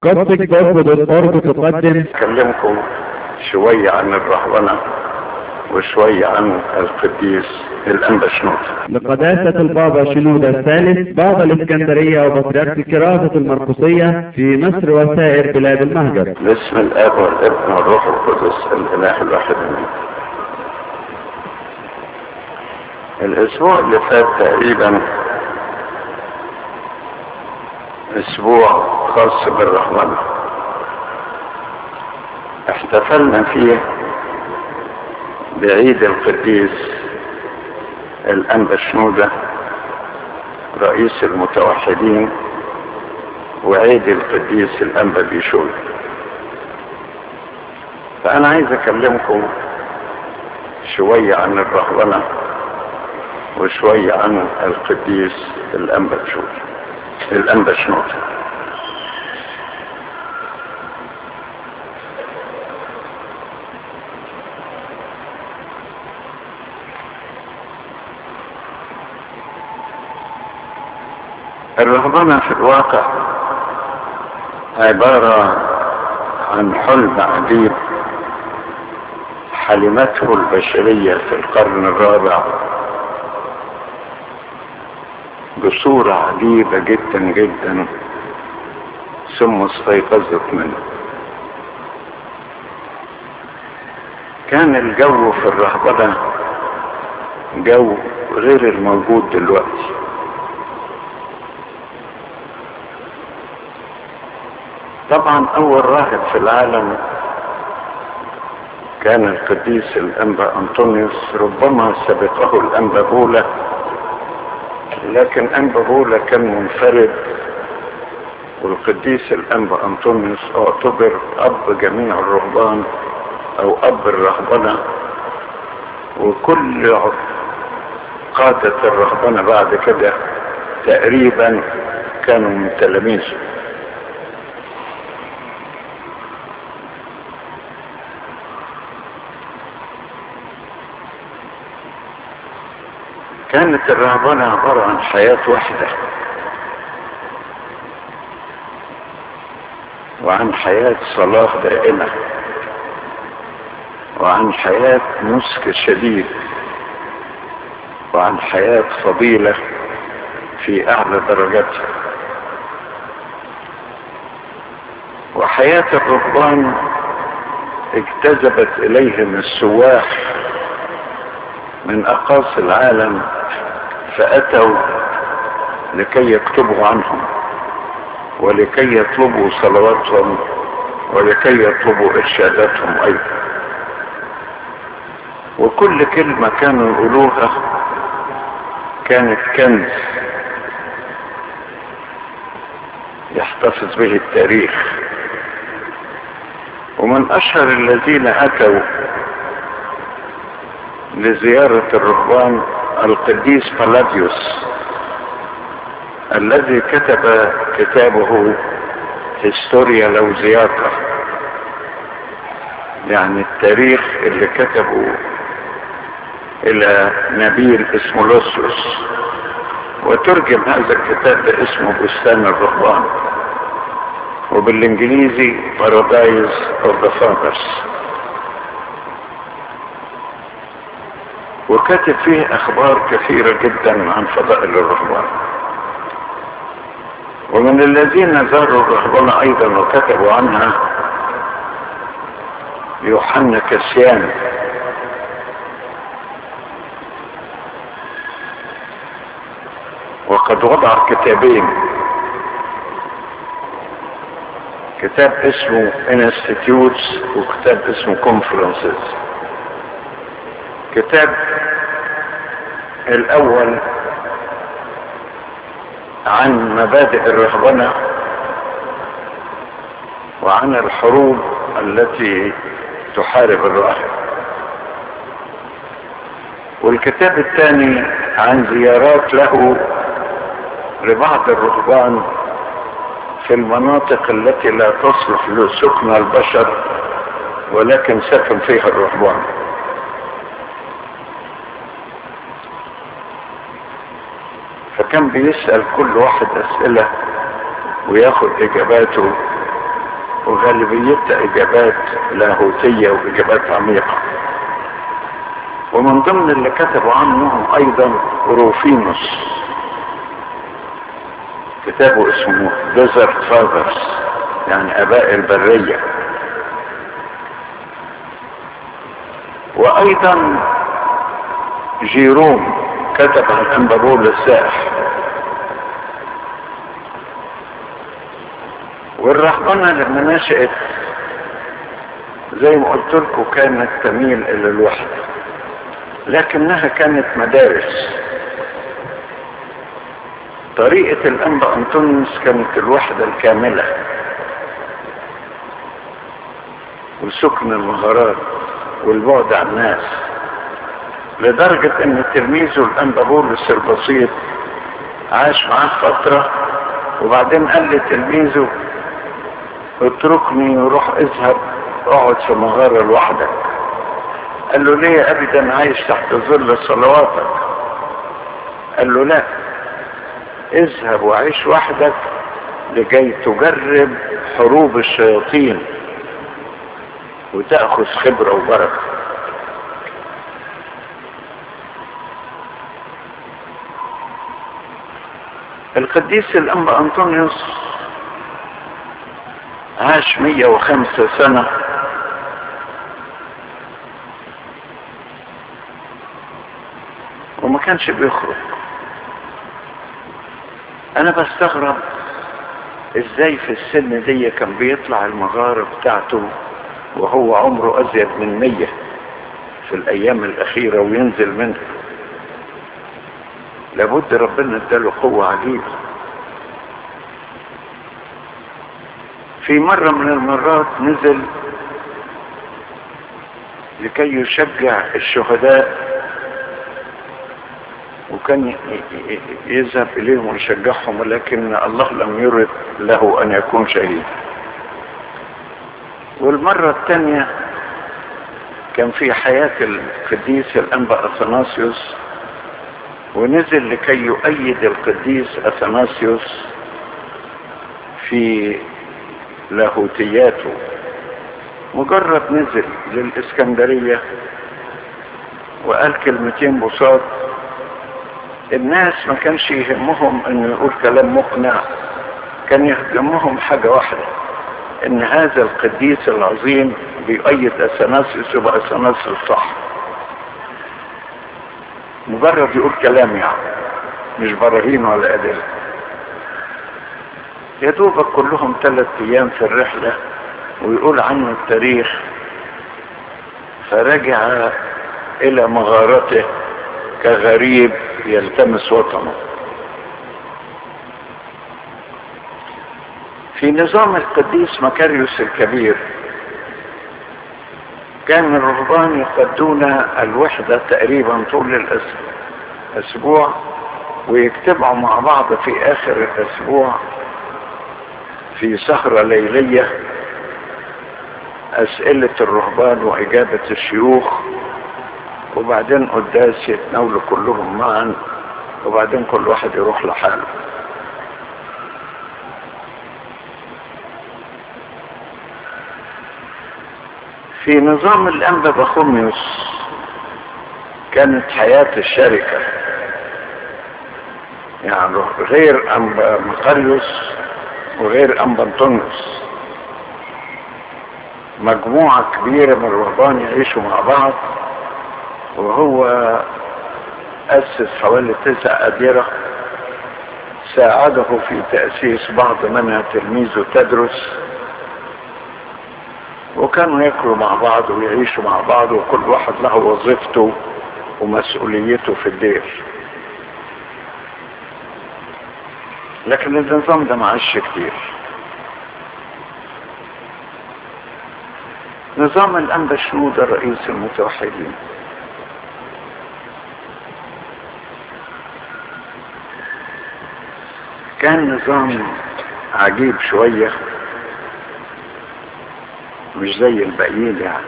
قصدك برضه بالقرب تقدم أكلمكم شوية عن الرهبنة وشوية عن القديس الأنبا شنودة لقداسة البابا شنودة الثالث بابا الإسكندرية وبطريرك كراسة المرقسية في مصر وسائر بلاد المهجر باسم الآب والابن والروح القدس الإله الواحد آمين الأسبوع اللي فات تقريبا أسبوع خاص بالرحمن احتفلنا فيه بعيد القديس الأنبا شنودة رئيس المتوحدين وعيد القديس الأنبا بيشول فأنا عايز أكلمكم شوية عن الرهبنة وشوية عن القديس الأنبا بيشول الأنبا شنودة الرهبنة في الواقع عبارة عن حلم عجيب حلمته البشرية في القرن الرابع بصورة عجيبة جدا جدا ثم استيقظت منه كان الجو في الرهبنة جو غير الموجود دلوقتي طبعا اول راهب في العالم كان القديس الانبا انطونيوس ربما سبقه الانبا بولا لكن انبا بولا كان منفرد والقديس الانبا انطونيوس اعتبر اب جميع الرهبان او اب الرهبنه وكل قادة الرهبنة بعد كده تقريبا كانوا من تلاميذه كانت الرهبنة عبارة عن حياة واحدة وعن حياة صلاة دائمة وعن حياة نسك شديد وعن حياة فضيلة في أعلى درجاتها وحياة الرهبان اجتذبت إليهم السواح من أقاصي العالم فأتوا لكي يكتبوا عنهم ولكي يطلبوا صلواتهم ولكي يطلبوا إرشاداتهم أيضا وكل كلمة كانوا يقولوها كانت كنز يحتفظ به التاريخ ومن أشهر الذين أتوا لزيارة الرهبان القديس بلاديوس الذي كتب كتابه هيستوريا لوزياتا يعني التاريخ اللي كتبه الى نبيل اسمه لوسيوس وترجم هذا الكتاب باسمه بستان الرهبان وبالانجليزي Paradise of the Fathers وكاتب فيه اخبار كثيرة جدا عن فضائل الرهبان ومن الذين زاروا الرهبان ايضا وكتبوا عنها يوحنا كسيان وقد وضع كتابين كتاب اسمه Institutes وكتاب اسمه Conferences كتاب الاول عن مبادئ الرهبنة وعن الحروب التي تحارب الراهب والكتاب الثاني عن زيارات له لبعض الرهبان في المناطق التي لا تصلح لسكن البشر ولكن سكن فيها الرهبان فكان بيسأل كل واحد أسئلة وياخد إجاباته وغالبيتها اجابات لاهوتية واجابات عميقة ومن ضمن اللي كتبوا عنهم ايضا روفينوس كتابه اسمه ديزرت فاذرز يعني اباء البرية وايضا جيروم كتب عن انبابول السائح والرهبنة لما نشأت زي ما قلت لكم كانت تميل الى الوحدة لكنها كانت مدارس طريقة الانبا انطونيوس كانت الوحدة الكاملة وسكن المهارات والبعد عن الناس لدرجة ان تلميذه الانبا بولس البسيط عاش معاه فترة وبعدين قال لتلميذه اتركني وروح اذهب اقعد في مغارة لوحدك قال له ليه يا ابي ده انا عايش تحت ظل صلواتك قال له لا اذهب وعيش وحدك لكي تجرب حروب الشياطين وتأخذ خبرة وبركة القديس الأنبا أنطونيوس عاش مية وخمسة سنة وما كانش بيخرج انا بستغرب ازاي في السن دي كان بيطلع المغارة بتاعته وهو عمره ازيد من مية في الايام الاخيرة وينزل منها لابد ربنا اداله قوة عجيبة في مرة من المرات نزل لكي يشجع الشهداء وكان يذهب إليهم ويشجعهم ولكن الله لم يرد له أن يكون شهيد والمرة الثانية كان في حياة القديس الأنبا أثناسيوس ونزل لكي يؤيد القديس أثناسيوس في لاهوتياته مجرد نزل للإسكندرية وقال كلمتين بساط الناس ما كانش يهمهم انه يقول كلام مقنع كان يهمهم حاجة واحدة ان هذا القديس العظيم بيؤيد اثناسيوس يبقى اثناسيوس صح مجرد يقول كلام يعني مش براهين ولا ادله يا دوبك كلهم ثلاث ايام في الرحلة ويقول عنه التاريخ فرجع الى مغارته كغريب يلتمس وطنه في نظام القديس مكاريوس الكبير كان الرهبان يقدون الوحدة تقريبا طول الأسبوع ويجتمعوا مع بعض في آخر الأسبوع في سهرة ليلية أسئلة الرهبان وإجابة الشيوخ وبعدين قداس يتناولوا كلهم معا وبعدين كل واحد يروح لحاله في نظام الأنبا بخوميوس كانت حياة الشركة يعني غير أنبا مقريوس وغير أنبا انطونيوس مجموعة كبيرة من الرهبان يعيشوا مع بعض وهو أسس حوالي تسع أديرة ساعده في تأسيس بعض منها تلميذه تدرس وكانوا ياكلوا مع بعض ويعيشوا مع بعض وكل واحد له وظيفته ومسؤوليته في الدير لكن النظام ده معاش كتير نظام الأنبا شنودة رئيس المتوحدين كان نظام عجيب شوية مش زي الباقيين يعني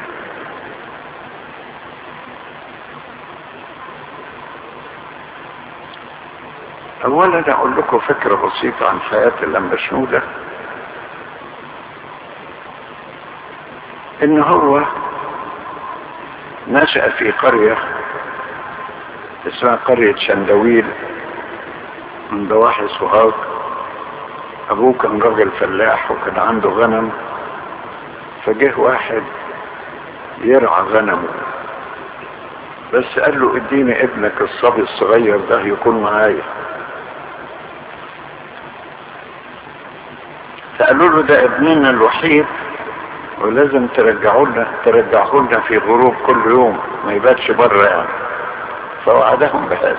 اولا اقول لكم فكرة بسيطة عن حياة اللمبشنودة ان هو نشأ في قرية اسمها قرية شندويل من ضواحي سوهاج ابوه كان راجل فلاح وكان عنده غنم فجه واحد يرعى غنمه بس قال له اديني ابنك الصبي الصغير ده يكون معايا فقالوا له ده ابننا الوحيد ولازم ترجعوا لنا ترجعوا لنا في غروب كل يوم ما يباتش بره يعني فوعدهم بهذا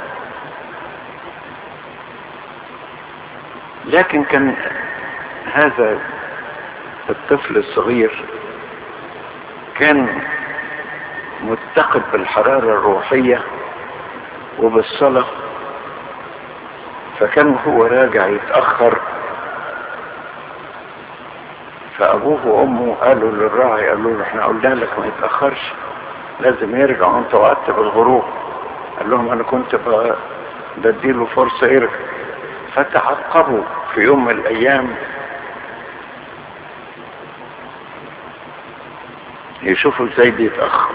لكن كان هذا الطفل الصغير كان متقد بالحرارة الروحية وبالصلاة فكان هو راجع يتأخر فأبوه وأمه قالوا للراعي قالوا له احنا قلنا لك ما يتأخرش لازم يرجع وانت وقت بالغروب قال لهم انا كنت بديله فرصة يرجع فتعقبوا في يوم من الايام يشوفوا ازاي بيتأخر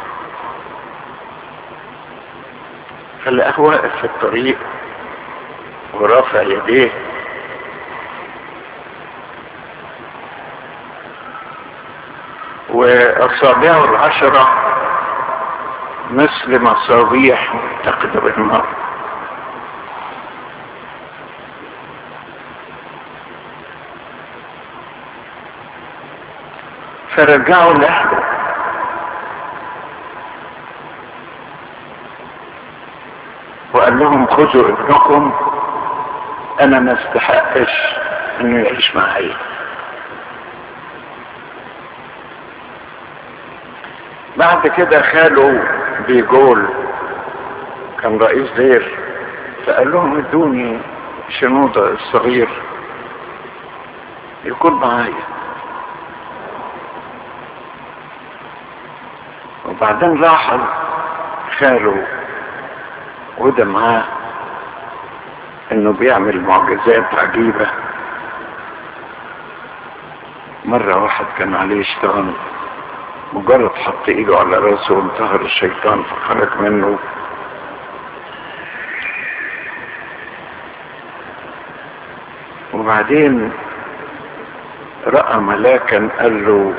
فلقاه واقف في الطريق ورافع يديه واصابعه العشرة مثل مصابيح متقدة بالنار فرجعوا له وقال لهم خذوا ابنكم انا ما استحقش انه يعيش معايا بعد كده خاله بيجول كان رئيس دير فقال لهم ادوني شنودة الصغير يكون معايا وبعدين لاحظ خاله وده معاه انه بيعمل معجزات عجيبة مرة واحد كان عليه اشتغل مجرد حط ايده على راسه وانتهر الشيطان فخرج منه وبعدين رأى ملاكا قال له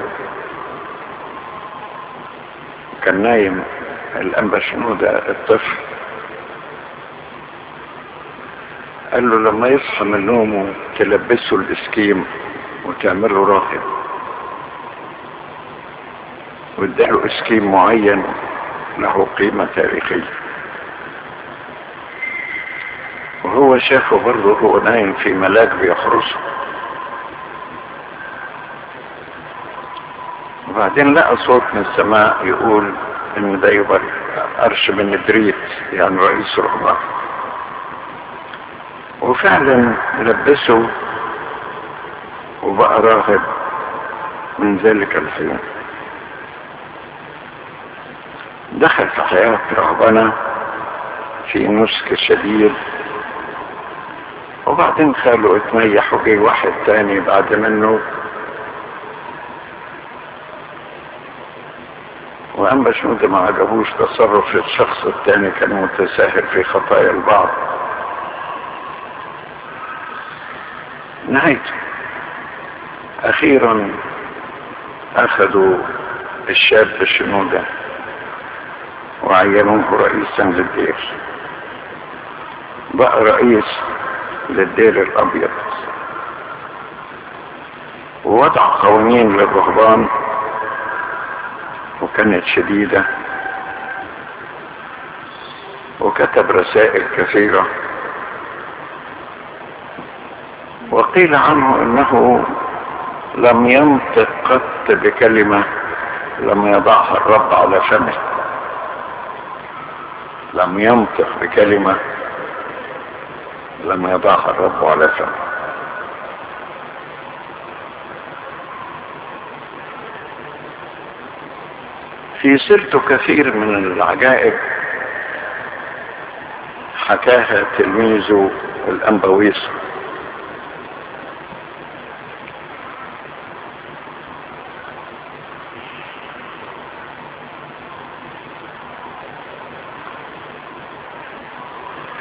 كان نايم الأنبا شنودة الطفل قال له لما يصحى من نومه تلبسه الاسكيم وتعمله راهب واداله اسكيم معين له قيمة تاريخية وهو شافه برضه هو نايم في ملاك بيحرسه وبعدين لقى صوت من السماء يقول ان ده يبقى قرش من ادريت يعني رئيس رهبان وفعلا لبسه وبقى راهب من ذلك الحين دخل في حياة رهبنة في نسك شديد وبعدين خاله اتميح وجي واحد تاني بعد منه وأما شنود ما عجبوش تصرف الشخص التاني كان متساهل في خطايا البعض نهايته أخيرا أخذوا الشاب الشنودة وعينوه رئيسا للدير بقى رئيس للدير الأبيض ووضع قوانين للرهبان وكانت شديدة وكتب رسائل كثيرة وقيل عنه انه لم ينطق قط بكلمة لم يضعها الرب على فمه لم ينطق بكلمة لم يضعها الرب على فمه في سيرته كثير من العجائب حكاها تلميذه الأنبويس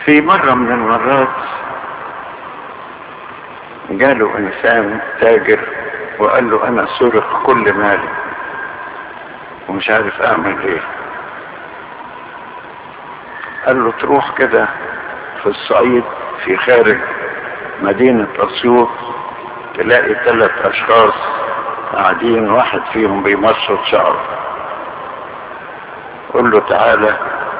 في مرة من المرات جاله انسان تاجر وقال له انا سرق كل مالي ومش عارف اعمل ايه قال له تروح كده في الصعيد في خارج مدينة اسيوط تلاقي ثلاث اشخاص قاعدين واحد فيهم بيمشط شعره قول له تعالى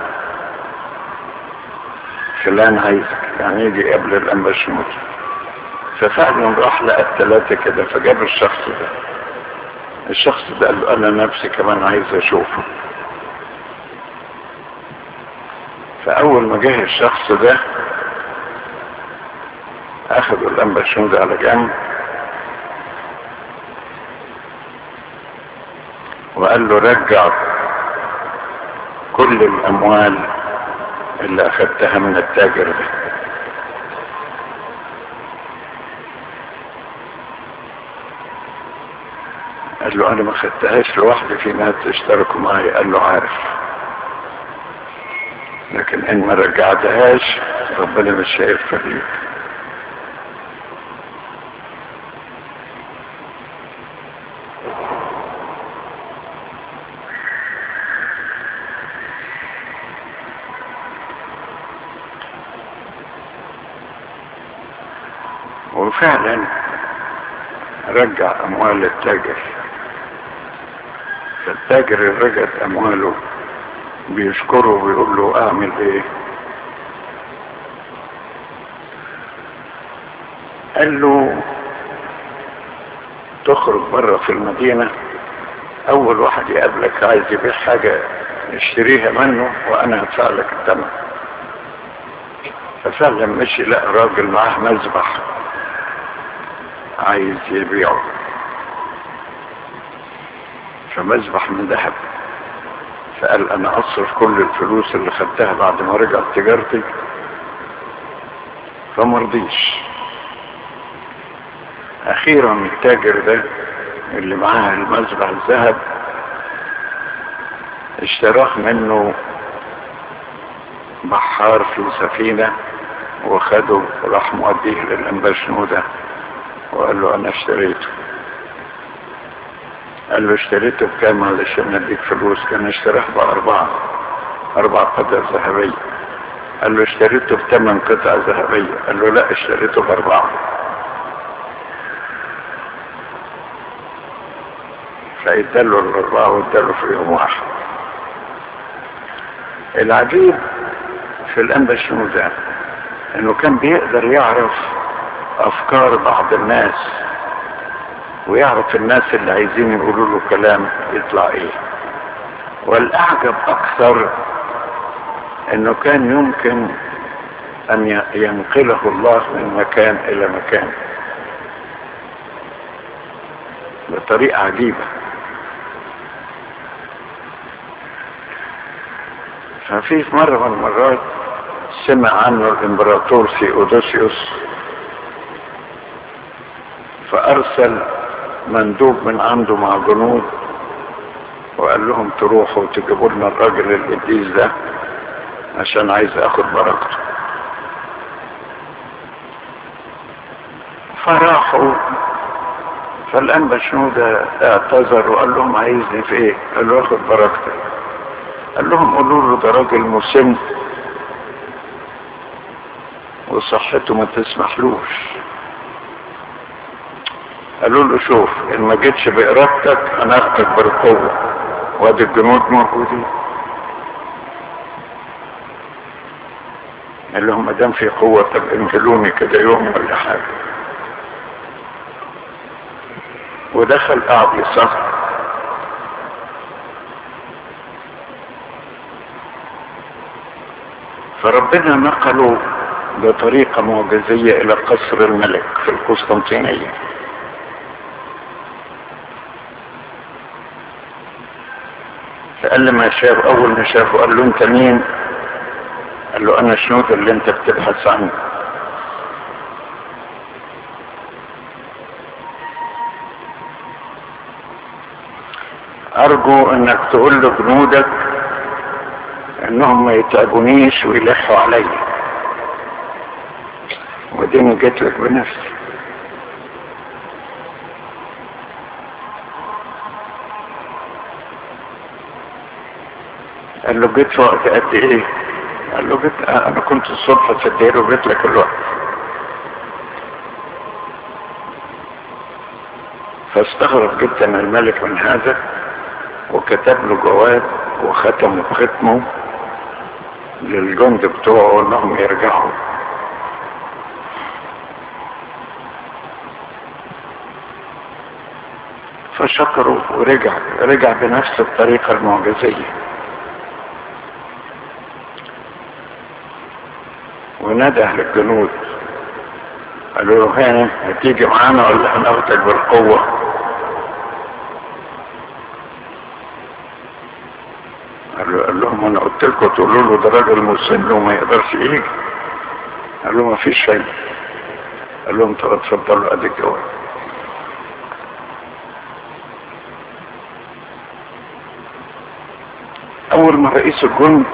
فلان عايزك يعني يجي قبل الانبشموت ففعلا راح لقى الثلاثة كده فجاب الشخص ده الشخص ده قال له انا نفسي كمان عايز اشوفه فاول ما جه الشخص ده اخذوا الانبشون ده على جنب وقال له رجع كل الاموال اللي اخذتها من التاجر ده قال له انا ما خدتهاش لوحدي في ناس اشتركوا معي قال له عارف لكن ان ما رجعتهاش ربنا مش هيغفر ليك وفعلا رجع اموال التاجر فالتاجر اللي رجعت امواله بيشكره ويقول له اعمل ايه قال له تخرج بره في المدينة اول واحد يقابلك عايز يبيع حاجة اشتريها منه وانا هدفع لك الثمن ففعلا مشي لقى راجل معاه مذبح عايز يبيعه فمذبح من ذهب فقال انا اصرف كل الفلوس اللي خدتها بعد ما رجعت تجارتي فمرضيش اخيرا التاجر ده اللي معاه المذبح الذهب اشتراه منه بحار في سفينة وخده وراح موديه للانباشنودة وقال له انا اشتريته قال له اشتريته بكام علشان اديك فلوس كان اشتراه باربعة اربع قطع ذهبية قال له اشتريته بثمان قطع ذهبية قال له لا اشتريته باربعة فاداله الاربعة واداله في يوم واحد العجيب في الانبشنو ده انه كان بيقدر يعرف افكار بعض الناس ويعرف الناس اللي عايزين يقولوا له كلام يطلع ايه والاعجب اكثر انه كان يمكن ان ينقله الله من مكان الى مكان بطريقة عجيبة ففي في مرة من المرات سمع عنه الامبراطور سيودوسيوس فارسل مندوب من عنده مع جنود وقال لهم تروحوا وتجيبوا لنا الراجل القديس ده عشان عايز اخد بركته فراحوا فالانبا شنودة اعتذر وقال لهم عايزني في ايه قالوا اخد بركتك قال لهم قولوا له ده راجل مسن وصحته ما تسمحلوش قالوا له شوف ان ما جيتش بارادتك انا اخدك بالقوه وادي الجنود موجودين قال لهم ما دام في قوه طب انزلوني كده يوم ولا حاجه ودخل قعد يصلي فربنا نقله بطريقه معجزيه الى قصر الملك في القسطنطينيه فقال لما شاف اول ما شافه قال له انت مين قال له انا شنود اللي انت بتبحث عنه ارجو انك تقول له جنودك انهم ما يتعبونيش ويلحوا علي وبعدين جيت لك بنفسي قال له جيت في وقت قد ايه قال له جيت انا كنت الصبح في الدير وجيت لك الوقت فاستغرب جدا الملك من هذا وكتب له جواب وختمه ختمه للجند بتوعه انهم يرجعوا فشكروا ورجع رجع بنفس الطريقة المعجزية ونده للجنود قالوا له هاني هتيجي معانا ولا هناخدك بالقوة قال قال لهم انا قلت لكم تقولوا له ده راجل مسن وما يقدرش يجي قال له ما فيش شيء قال لهم طب اتفضلوا ادي الجواب اول ما رئيس الجند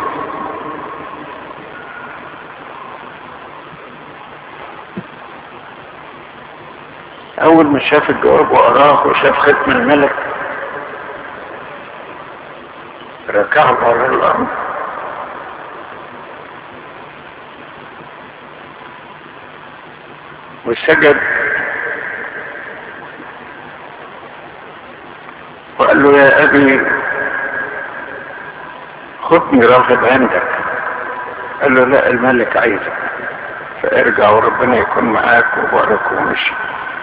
اول ما شاف الجواب وقراه وشاف ختم الملك ركع على الارض وسجد وقال له يا ابي خدني راغب عندك قال له لا الملك عايزك فارجع وربنا يكون معاك وبارك ومشي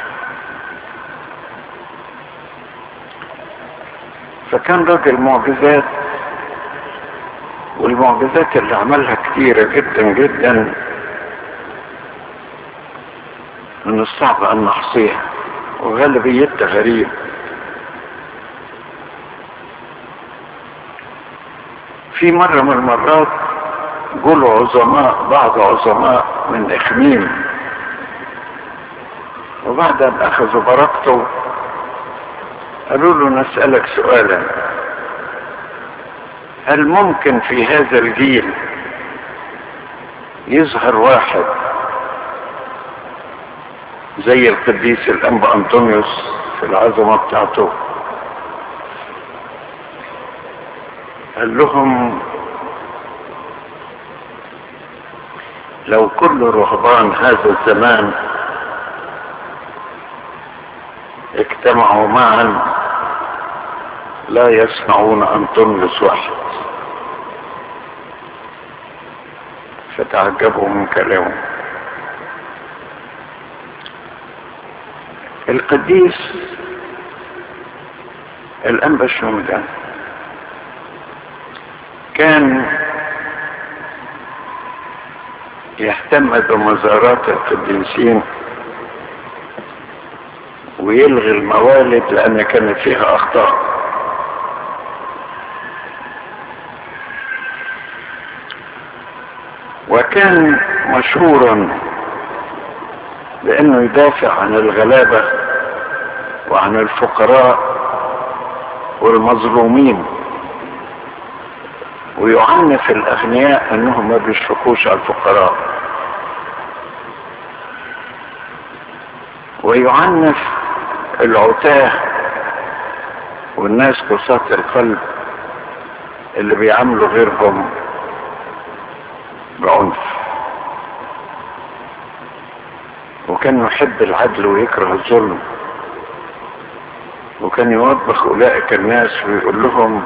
فكان راجل معجزات والمعجزات اللي عملها كتيرة جدا جدا من الصعب ان نحصيها وغالبيتها غريب في مرة من المرات قولوا عظماء بعض عظماء من اخميم وبعد ان اخذوا بركته قالوا له نسألك سؤالا هل ممكن في هذا الجيل يظهر واحد زي القديس الانبا انطونيوس في العظمة بتاعته قال لهم لو كل رهبان هذا الزمان اجتمعوا معا لا يسمعون انطونيوس واحد فتعجبوا من كلامه القديس الانبا شنودة كان يهتم بمزارات القديسين ويلغي الموالد لان كانت فيها اخطاء وكان مشهورا بانه يدافع عن الغلابة وعن الفقراء والمظلومين ويعنف الاغنياء انهم ما بيشفقوش على الفقراء ويعنف العتاه والناس قساة القلب اللي بيعاملوا غيرهم بعنف وكان يحب العدل ويكره الظلم وكان يوبخ اولئك الناس ويقول لهم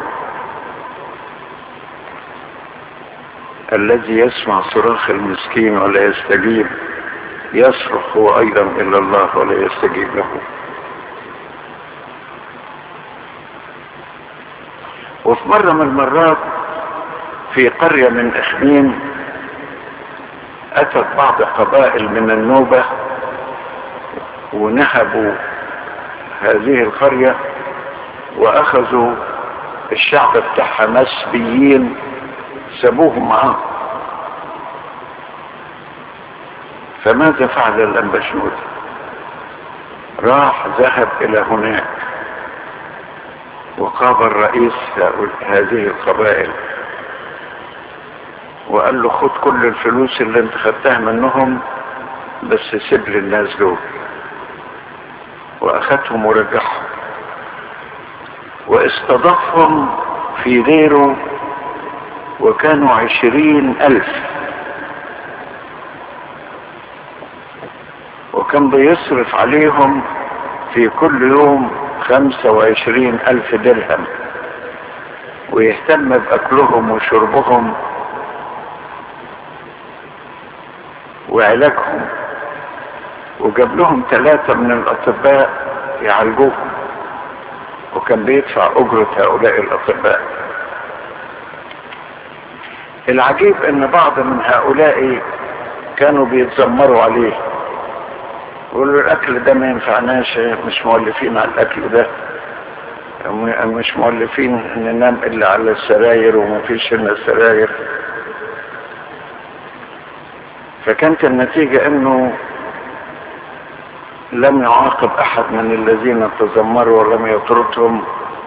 الذي يسمع صراخ المسكين ولا يستجيب يصرخ هو ايضا الى الله ولا يستجيب له وفي مرة من المرات في قرية من اخميم اتت بعض قبائل من النوبة ونهبوا هذه القرية واخذوا الشعب بتاعها مسبيين سابوهم معاهم فماذا فعل الانبشنود راح ذهب الى هناك وقابل رئيس هذه القبائل وقال له خد كل الفلوس اللي انت خدتها منهم بس سيب لي الناس دول واخدهم ورجعهم واستضافهم في ديره وكانوا عشرين الف وكان بيصرف عليهم في كل يوم خمسة وعشرين الف درهم ويهتم باكلهم وشربهم وعلاجهم وجاب لهم ثلاثة من الأطباء يعالجوهم وكان بيدفع أجرة هؤلاء الأطباء العجيب ان بعض من هؤلاء كانوا بيتذمروا عليه يقولوا الاكل ده ما ينفعناش مش مؤلفين على الاكل ده مش مؤلفين ان ننام الا على السراير وما فيش الا السراير فكانت النتيجة انه لم يعاقب احد من الذين تذمروا ولم يطردهم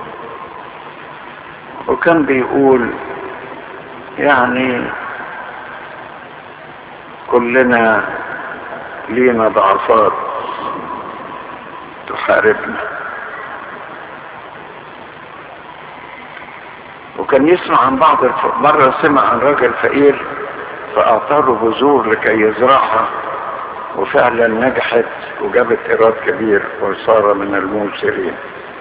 وكان بيقول يعني كلنا لينا ضعفات تحاربنا وكان يسمع عن بعض الف... مرة سمع عن راجل فقير فأعطاه بذور لكي يزرعها وفعلا نجحت وجابت إيراد كبير وصار من الموسرين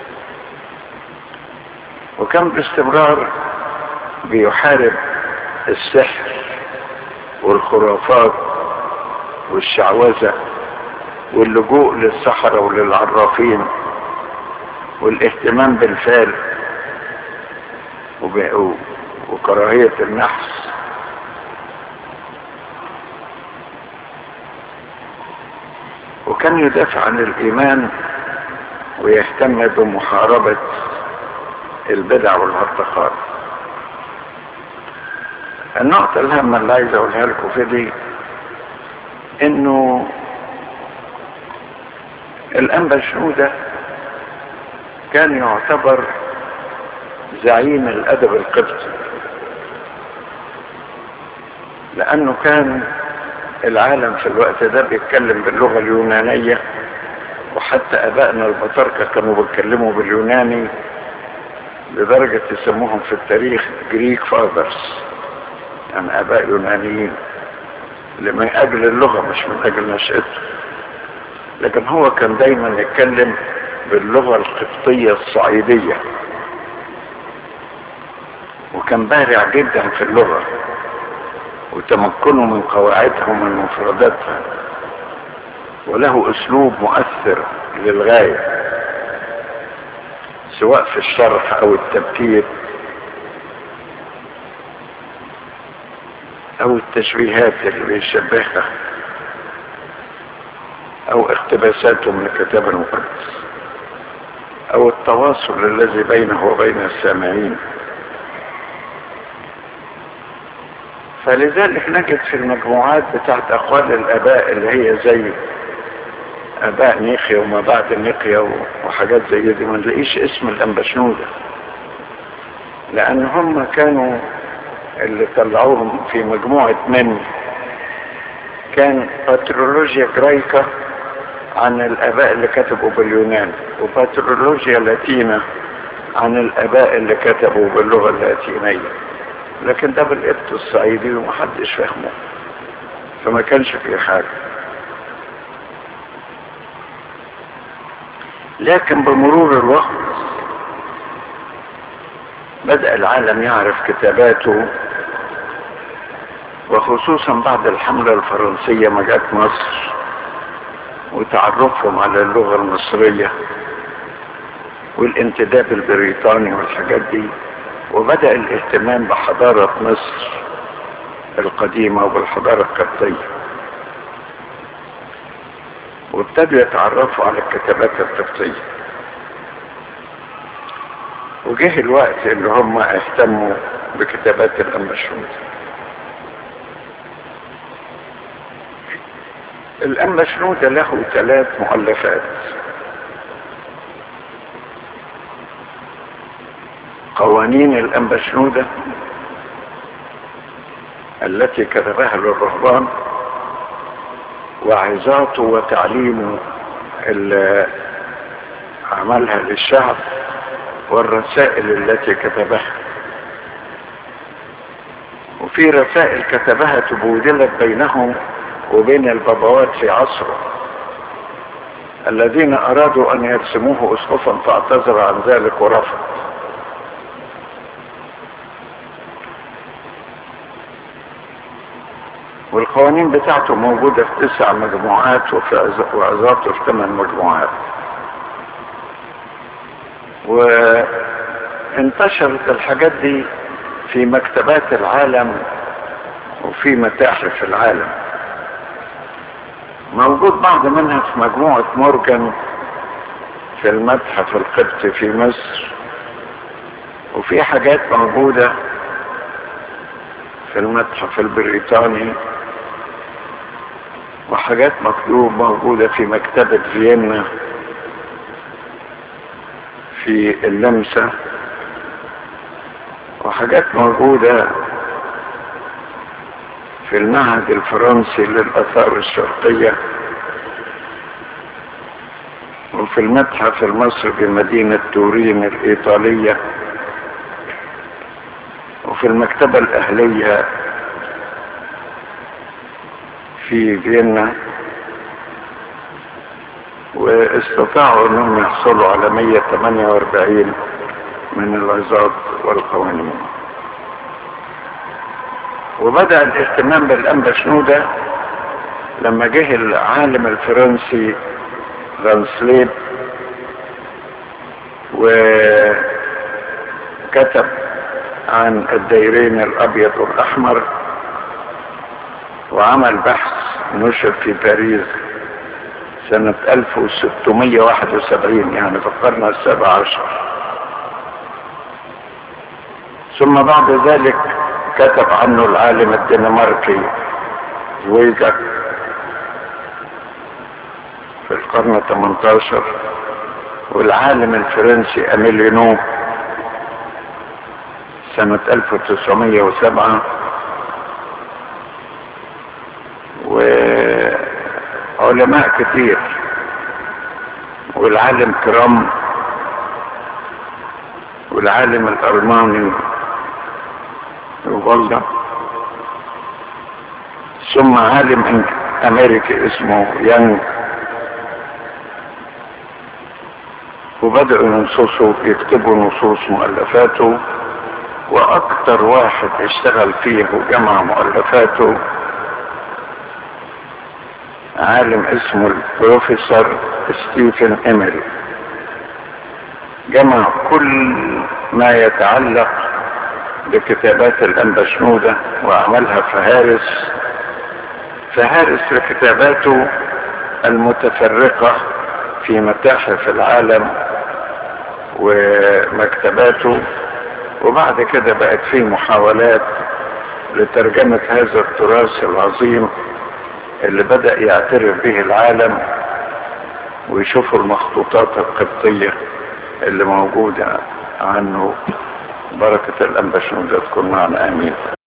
وكان باستمرار بيحارب السحر والخرافات والشعوذة واللجوء للسحرة وللعرافين والاهتمام بالفال وب... وكراهية النحس وكان يدافع عن الإيمان ويهتم بمحاربة البدع والهرطقات النقطة الهامة اللي عايز اقولها لكم في دي انه الانبا شنودة كان يعتبر زعيم الادب القبطي لانه كان العالم في الوقت ده بيتكلم باللغة اليونانية وحتى ابائنا البطاركة كانوا بيتكلموا باليوناني لدرجة يسموهم في التاريخ جريك فاذرز يعني اباء يونانيين من اجل اللغة مش من اجل نشأته لكن هو كان دايما يتكلم باللغة القبطية الصعيدية وكان بارع جدا في اللغة وتمكنه من قواعدها ومن مفرداتها وله اسلوب مؤثر للغاية سواء في الشرح او التبكير او التشبيهات اللي بيشبهها او اقتباساته من الكتاب المقدس او التواصل الذي بينه وبين السامعين فلذلك نجد في المجموعات بتاعت اقوال الاباء اللي هي زي اباء نيقيا وما بعد نيقيا وحاجات زي دي ما نلاقيش اسم الانبشنودة لان هم كانوا اللي طلعوهم في مجموعة من كان باترولوجيا جرايكا عن الاباء اللي كتبوا باليونان وباترولوجيا لاتينا عن الاباء اللي كتبوا باللغة اللاتينية لكن ده بالقبط الصعيدي ومحدش فهمه فما كانش فيه حاجة لكن بمرور الوقت بدأ العالم يعرف كتاباته وخصوصا بعد الحملة الفرنسية ما جت مصر وتعرفهم على اللغة المصرية والانتداب البريطاني والحاجات دي وبدأ الاهتمام بحضارة مصر القديمة وبالحضارة القبطية وابتدوا يتعرفوا على الكتابات القبطية وجه الوقت اللي هم اهتموا بكتابات الأنبشود الأنبشنود له ثلاث مؤلفات قوانين الأنبشنودة التي كتبها للرهبان وعظاته وتعليمه اللي عملها للشعب والرسائل التي كتبها وفي رسائل كتبها تبودلت بينهم وبين البابوات في عصره الذين أرادوا أن يرسموه أسقفا فاعتذر عن ذلك ورفض والقوانين بتاعته موجودة في تسع مجموعات وفي وعظاته في ثمان مجموعات وانتشرت الحاجات دي في مكتبات العالم وفي متاحف العالم موجود بعض منها في مجموعة مورجان في المتحف القبطي في مصر وفي حاجات موجودة في المتحف البريطاني وحاجات مكتوب موجودة في مكتبة فيينا في اللمسة وحاجات موجودة في المعهد الفرنسي للآثار الشرقية وفي المتحف المصري بمدينة تورين الإيطالية وفي المكتبة الأهلية في فيينا واستطاعوا انهم يحصلوا على 148 من العظات والقوانين وبدأ الاهتمام بالأنبا شنودة لما جه العالم الفرنسي فانسليب وكتب عن الديرين الأبيض والأحمر وعمل بحث نشر في باريس سنة 1671 يعني في القرن السابع عشر ثم بعد ذلك كتب عنه العالم الدنماركي زويجر في القرن 18 والعالم الفرنسي أميلينو سنة 1907 وعلماء كثير والعالم كرام والعالم الألماني يوفالدا ثم عالم أمريكي اسمه يانج وبدأوا ينصصوا يكتبوا نصوص مؤلفاته وأكثر واحد اشتغل فيه وجمع مؤلفاته عالم اسمه البروفيسور ستيفن إيميل جمع كل ما يتعلق بكتابات الأنبا شنودة وعملها فهارس فهارس لكتاباته المتفرقة في متاحف العالم ومكتباته وبعد كده بقت في محاولات لترجمة هذا التراث العظيم اللي بدأ يعترف به العالم ويشوفوا المخطوطات القبطية اللي موجودة عنه بركة الأنبا شنودة تكون معنا آمين